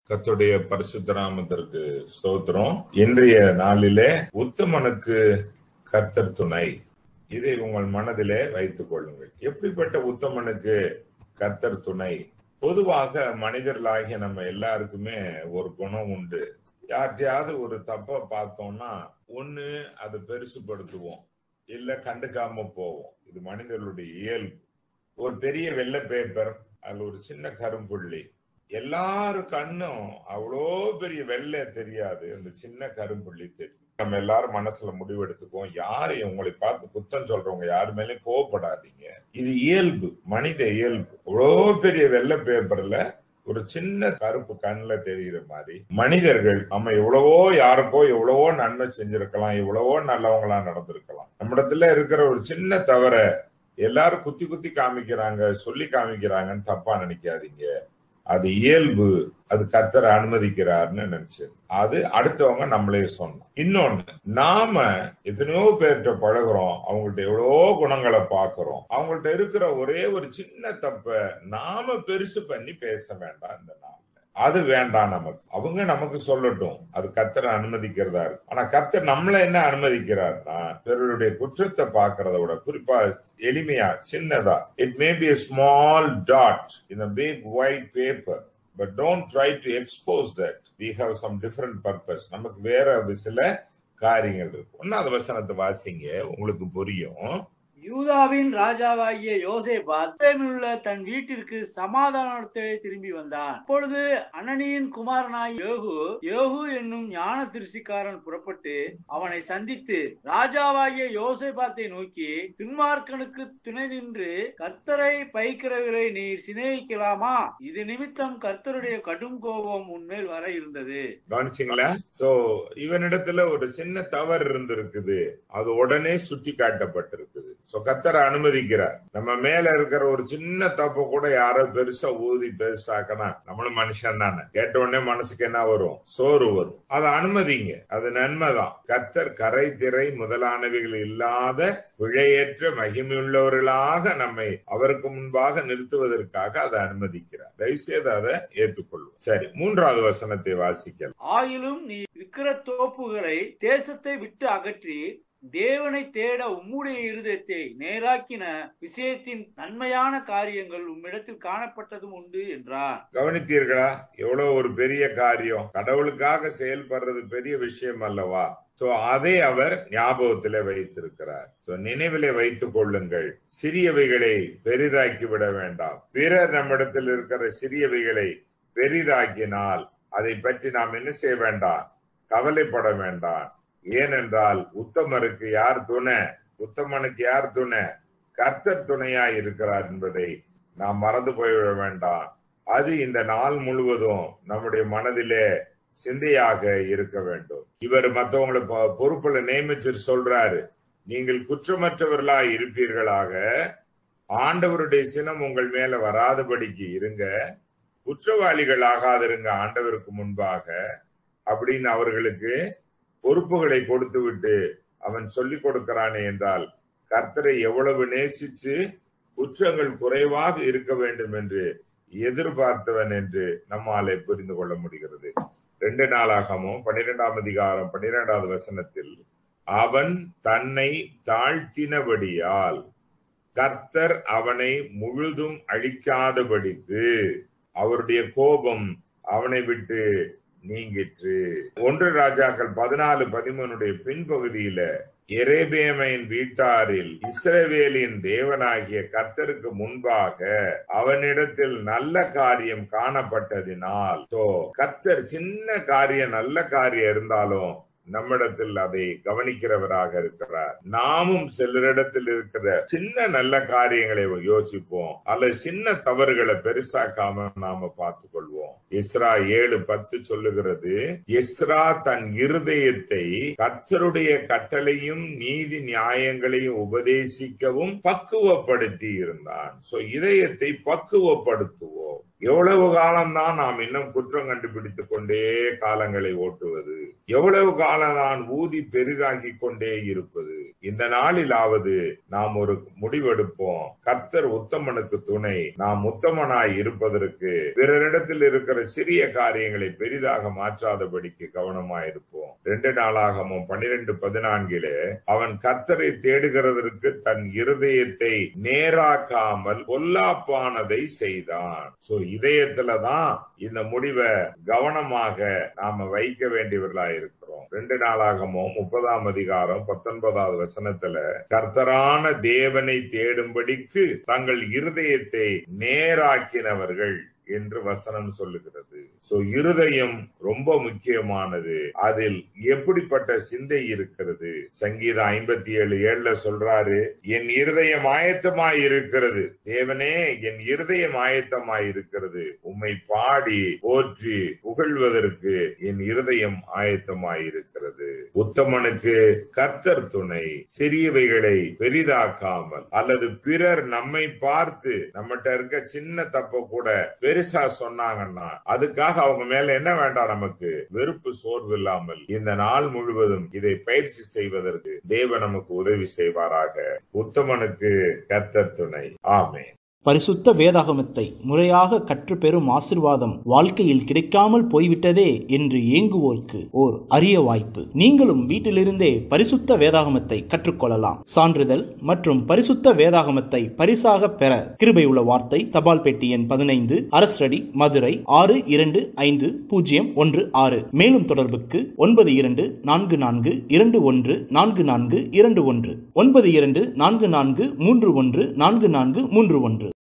கர்த்தருடைய பரிசுத்த நாமத்திற்கு ஸ்தோத்திரம் இன்றைய நாளிலே உத்தமனுக்கு கர்த்தர் துணை இதை உங்கள் மனதிலே வைத்துக் கொள்ளுங்கள் எப்படிப்பட்ட உத்தமனுக்கு கர்த்தர் துணை பொதுவாக மனிதர்களாகிய நம்ம எல்லாருக்குமே ஒரு குணம் உண்டு யார்கிட்டயாவது ஒரு தப்ப பார்த்தோம்னா ஒண்ணு அதை பெருசுப்படுத்துவோம் இல்ல கண்டுக்காம போவோம் இது மனிதர்களுடைய இயல்பு ஒரு பெரிய வெள்ளை பேப்பர் அதுல ஒரு சின்ன கரும்புள்ளி எல்லாரு கண்ணும் அவ்வளோ பெரிய வெள்ளை தெரியாது அந்த சின்ன கரும்புள்ளி தெரியும் நம்ம எல்லாரும் மனசுல முடிவெடுத்துக்குவோம் யாரையும் உங்களை பார்த்து குத்தம் சொல்றவங்க யாரு மேலயும் கோவப்படாதீங்க இது இயல்பு மனித இயல்பு அவ்வளோ பெரிய வெள்ளை பேப்பர்ல ஒரு சின்ன கருப்பு கண்ணுல தெரிகிற மாதிரி மனிதர்கள் நம்ம எவ்வளவோ யாருக்கோ எவ்வளவோ நன்மை செஞ்சிருக்கலாம் எவ்வளவோ நல்லவங்களா நடந்திருக்கலாம் நம்மிடத்துல இருக்கிற ஒரு சின்ன தவற எல்லாரும் குத்தி குத்தி காமிக்கிறாங்க சொல்லி காமிக்கிறாங்கன்னு தப்பா நினைக்காதீங்க அது இயல்பு அது கத்தரை அனுமதிக்கிறார்னு நினைச்சது அது அடுத்தவங்க நம்மளே சொன்னோம் இன்னொன்னு நாம எத்தனையோ பேர்கிட்ட பழகுறோம் அவங்கள்ட்ட எவ்வளவோ குணங்களை பாக்குறோம் அவங்கள்ட்ட இருக்கிற ஒரே ஒரு சின்ன தப்ப நாம பெருசு பண்ணி பேச வேண்டாம் இந்த நாள்ல அது வேண்டாம் நமக்கு அவங்க நமக்கு சொல்லட்டும் அது கத்தரை அனுமதிக்கிறதா இருக்கு ஆனா கத்தர் நம்மள என்ன அனுமதிக்கிறார்னா பிறருடைய குற்றத்தை பாக்குறத விட குறிப்பா எளிமையா சின்னதா it may be small dot in big white paper but don't try to expose that we have some different purpose நமக்கு வேற சில காரியங்கள் இருக்கு ஒன்னாவது வசனத்தை வாசிங்க உங்களுக்கு புரியும் யூதாவின் ராஜாவாகிய யோசேபாத் உள்ள தன் வீட்டிற்கு சமாதானத்தோடு திரும்பி வந்தான் அப்பொழுது அனனியின் குமாரனாய் யோகு யோகு என்னும் ஞான திருஷ்டிக்காரன் புறப்பட்டு அவனை சந்தித்து ராஜாவாகிய யோசேபாத்தை நோக்கி துன்மார்க்கனுக்கு துணை நின்று கர்த்தரை பைக்கிறவரை நீர் சிநேகிக்கலாமா இது நிமித்தம் கர்த்தருடைய கடும் கோபம் உன்மேல் வர இருந்தது கவனிச்சிங்களா சோ இவனிடத்துல ஒரு சின்ன தவறு இருந்திருக்குது அது உடனே சுட்டி காட்டப்பட்டிருக்குது சோ கத்தரை அனுமதிக்கிறார் நம்ம மேல இருக்கிற ஒரு சின்ன தப்பு கூட யாரோ பெருசா ஊதி பெருசாக்கனா நம்மளும் மனுஷன் தானே கேட்ட உடனே மனசுக்கு என்ன வரும் சோறு வரும் அதை அனுமதிங்க அது நன்மைதான் கத்தர் கரை திரை முதலானவைகள் இல்லாத பிழையற்ற மகிமையுள்ளவர்களாக நம்மை அவருக்கு முன்பாக நிறுத்துவதற்காக அதை அனுமதிக்கிறார் தயவுசெய்து அதை ஏற்றுக்கொள்வோம் சரி மூன்றாவது வசனத்தை வாசிக்கலாம் ஆயிலும் நீ விக்கிர தோப்புகளை தேசத்தை விட்டு அகற்றி தேவனை தேட உம்முடைய இருதயத்தை நேராக்கின விஷயத்தின் நன்மையான காரியங்கள் உம்மிடத்தில் காணப்பட்டதும் உண்டு என்றார் கவனித்தீர்களா எவ்வளவு ஒரு பெரிய காரியம் கடவுளுக்காக செயல்படுறது பெரிய விஷயம் அல்லவா சோ அதை அவர் ஞாபகத்திலே வைத்திருக்கிறார் சோ நினைவிலே வைத்துக் கொள்ளுங்கள் சிறியவைகளை பெரிதாக்கி விட வேண்டாம் பிறர் நம்மிடத்தில் இருக்கிற சிறியவைகளை பெரிதாக்கினால் அதை பற்றி நாம் என்ன செய்ய வேண்டாம் கவலைப்பட வேண்டாம் ஏனென்றால் உத்தமருக்கு யார் துணை உத்தமனுக்கு யார் துணை கர்த்தர் துணையா இருக்கிறார் என்பதை நாம் மறந்து போய்விட வேண்டாம் அது இந்த நாள் முழுவதும் நம்முடைய மனதிலே சிந்தையாக இருக்க வேண்டும் இவர் மற்றவங்களை பொறுப்புல நியமிச்சு சொல்றாரு நீங்கள் குற்றமற்றவர்களா இருப்பீர்களாக ஆண்டவருடைய சினம் உங்கள் மேல வராதபடிக்கு இருங்க குற்றவாளிகள் ஆகாதிருங்க ஆண்டவருக்கு முன்பாக அப்படின்னு அவர்களுக்கு பொறுப்புகளை கொடுத்து விட்டு அவன் சொல்லிக் கொடுக்கிறானே என்றால் கர்த்தரை எவ்வளவு நேசிச்சு குற்றங்கள் குறைவாக இருக்க வேண்டும் என்று எதிர்பார்த்தவன் என்று நம்மாலே புரிந்து கொள்ள முடிகிறது ரெண்டு நாளாகமும் பன்னிரெண்டாம் அதிகாரம் பன்னிரெண்டாவது வசனத்தில் அவன் தன்னை தாழ்த்தினபடியால் கர்த்தர் அவனை முழுதும் அழிக்காதபடிக்கு அவருடைய கோபம் அவனை விட்டு நீங்கிற்று ஒன்று ராஜாக்கள் பதினாலு பதிமூனுடைய பின்பகுதியில எரேபேமையின் வீட்டாரில் இஸ்ரவேலின் தேவனாகிய கர்த்தருக்கு முன்பாக அவனிடத்தில் நல்ல காரியம் காணப்பட்டதினால் தோ கர்த்தர் சின்ன காரியம் நல்ல காரியம் இருந்தாலும் நம்மிடத்தில் அதை கவனிக்கிறவராக இருக்கிறார் நாமும் சிலரிடத்தில் இருக்கிற சின்ன நல்ல காரியங்களை யோசிப்போம் அல்லது சின்ன தவறுகளை பெருசாக்காம நாம பார்த்து கொள்வோம் இஸ்ரா ஏழு பத்து சொல்லுகிறது இஸ்ரா தன் இருதயத்தை கர்த்தருடைய கட்டளையும் நீதி நியாயங்களையும் உபதேசிக்கவும் பக்குவப்படுத்தி இருந்தான் சோ இதயத்தை பக்குவப்படுத்துவோம் எவ்வளவு காலம்தான் நாம் இன்னும் குற்றம் கண்டுபிடித்துக் கொண்டே காலங்களை ஓட்டுவது எவ்வளவு காலம் தான் ஊதி பெரிதாக்கி கொண்டே இருப்பது இந்த நாளிலாவது நாம் ஒரு முடிவெடுப்போம் கர்த்தர் உத்தமனுக்கு துணை நாம் உத்தமனாய் இருப்பதற்கு பிறரிடத்தில் இருக்கிற சிறிய காரியங்களை பெரிதாக மாற்றாதபடிக்கு கவனமாயிருப்போம் ரெண்டு நாளாகமும் பன்னிரெண்டு பதினான்கிலே அவன் கர்த்தரை தேடுகிறதற்கு தன் இருதயத்தை நேராக்காமல் பொல்லாப்பானதை செய்தான் சோ இதயத்துலதான் இந்த முடிவை கவனமாக நாம வைக்க வேண்டியவர்களா இருக்கிறோம் ரெண்டு நாளாகமும் முப்பதாம் அதிகாரம் பத்தொன்பதாவது வசனத்துல கர்த்தரான தேவனை தேடும்படிக்கு தங்கள் இருதயத்தை நேராக்கினவர்கள் என்று வசனம் சொல்லுகிறது சோ இருதயம் ரொம்ப முக்கியமானது அதில் எப்படிப்பட்ட சிந்தை இருக்கிறது சங்கீதம் ஐம்பத்தி ஏழு ஏழுல சொல்றாரு என் இருதயம் ஆயத்தமாய் இருக்கிறது தேவனே என் இருதயம் ஆயத்தமாய் இருக்கிறது உம்மை பாடி போற்றி புகழ்வதற்கு என் இருதயம் ஆயத்தமாய் இருக்கிறது உத்தமனுக்கு கர்த்தர் துணை சிறியவைகளை பெரிதாக்காமல் அல்லது பிறர் நம்மை பார்த்து நம்மகிட்ட இருக்க சின்ன தப்ப கூட பெருசா சொன்னாங்கன்னா அதுக்காக அவங்க மேல என்ன வேண்டாம் நமக்கு வெறுப்பு சோர்வு இல்லாமல் இந்த நாள் முழுவதும் இதை பயிற்சி செய்வதற்கு தேவன் நமக்கு உதவி செய்வாராக உத்தமனுக்கு கர்த்தர் துணை ஆமே பரிசுத்த வேதாகமத்தை முறையாக கற்றுப்பெறும் ஆசிர்வாதம் வாழ்க்கையில் கிடைக்காமல் போய்விட்டதே என்று ஏங்குவோருக்கு ஓர் அரிய வாய்ப்பு நீங்களும் வீட்டிலிருந்தே பரிசுத்த வேதாகமத்தை கற்றுக்கொள்ளலாம் சான்றிதழ் மற்றும் பரிசுத்த வேதாகமத்தை பரிசாக பெற கிருபை உள்ள வார்த்தை தபால் பெட்டி எண் பதினைந்து அரசடி மதுரை ஆறு இரண்டு ஐந்து பூஜ்ஜியம் ஒன்று ஆறு மேலும் தொடர்புக்கு ஒன்பது இரண்டு நான்கு நான்கு இரண்டு ஒன்று நான்கு நான்கு இரண்டு ஒன்று ஒன்பது இரண்டு நான்கு நான்கு மூன்று ஒன்று நான்கு நான்கு மூன்று ஒன்று